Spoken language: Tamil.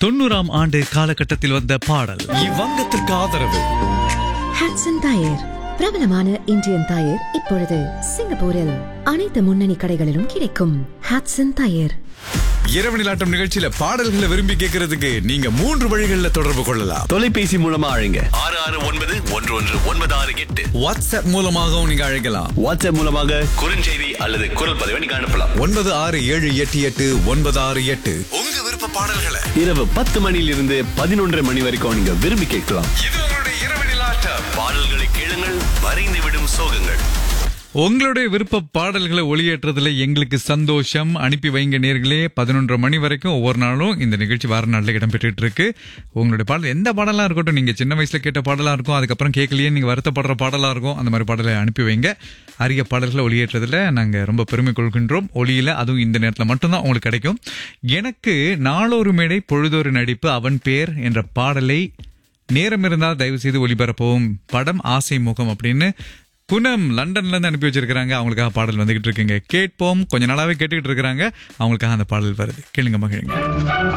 தொண்ணூறாம் ஆண்டு காலகட்டத்தில் வந்த பாடல் இவ்வங்கத்திற்கு ஆதரவு ஹாட்சன் டயர் பிரபலமான இந்தியன் டயர் இப்பொழுது சிங்கப்பூரில் அனைத்து முன்னணி கடைகளிலும் கிடைக்கும் ஹாட்சன் டயர் இரவு நிலாட்டம் நிகழ்ச்சியில பாடல்களை விரும்பி கேட்கறதுக்கு நீங்க மூன்று வழிகளில் தொடர்பு கொள்ளலாம் தொலைபேசி மூலமா அழைங்க ஆறு ஆறு ஒன்பது ஒன்று ஒன்று ஒன்பது ஆறு எட்டு வாட்ஸ்அப் மூலமாகவும் நீங்க அழைக்கலாம் வாட்ஸ்அப் மூலமாக குறுஞ்செய்தி அல்லது குரல் பதிவை நீங்க அனுப்பலாம் ஒன்பது ஆறு ஏழு எட்டு எட்டு ஒன்பது ஆறு எட்டு உங்க விருப்ப பாடல்களை இரவு பத்து மணியிலிருந்து பதினொன்றரை மணி வரைக்கும் நீங்க விரும்பி கேட்கலாம் இது உங்களுடைய இரவு நிலாட்டம் பாடல்களை கேளுங்கள் வரைந்து விடும் சோகங்கள் உங்களுடைய விருப்ப பாடல்களை ஒளியேற்றதுல எங்களுக்கு சந்தோஷம் அனுப்பி வைங்க நேர்களே பதினொன்றரை மணி வரைக்கும் ஒவ்வொரு நாளும் இந்த நிகழ்ச்சி வார நாளில் இடம்பெற்றுட்டு இருக்கு உங்களுடைய பாடல் எந்த பாடலா இருக்கட்டும் நீங்க சின்ன வயசுல கேட்ட பாடலா இருக்கும் அதுக்கப்புறம் கேட்கலையே நீங்க வருத்தப்படுற பாடலா இருக்கும் அந்த மாதிரி பாடலை அனுப்பி வைங்க அரிய பாடல்களை ஒளியேற்றதுல நாங்க ரொம்ப பெருமை கொள்கின்றோம் ஒளியில அதுவும் இந்த நேரத்தில் மட்டும்தான் உங்களுக்கு கிடைக்கும் எனக்கு நாளொரு மேடை பொழுதொரு நடிப்பு அவன் பேர் என்ற பாடலை நேரம் இருந்தால் தயவு செய்து ஒளிபரப்பவும் படம் ஆசை முகம் அப்படின்னு குணம் லண்டன்ல இருந்து அனுப்பி வச்சிருக்காங்க அவங்களுக்காக பாடல் வந்துகிட்டு இருக்குங்க கேட்போம் கொஞ்ச நாளாவே கேட்டுக்கிட்டு இருக்கிறாங்க அவங்களுக்காக அந்த பாடல் வருது கேளுங்க மகிழுங்க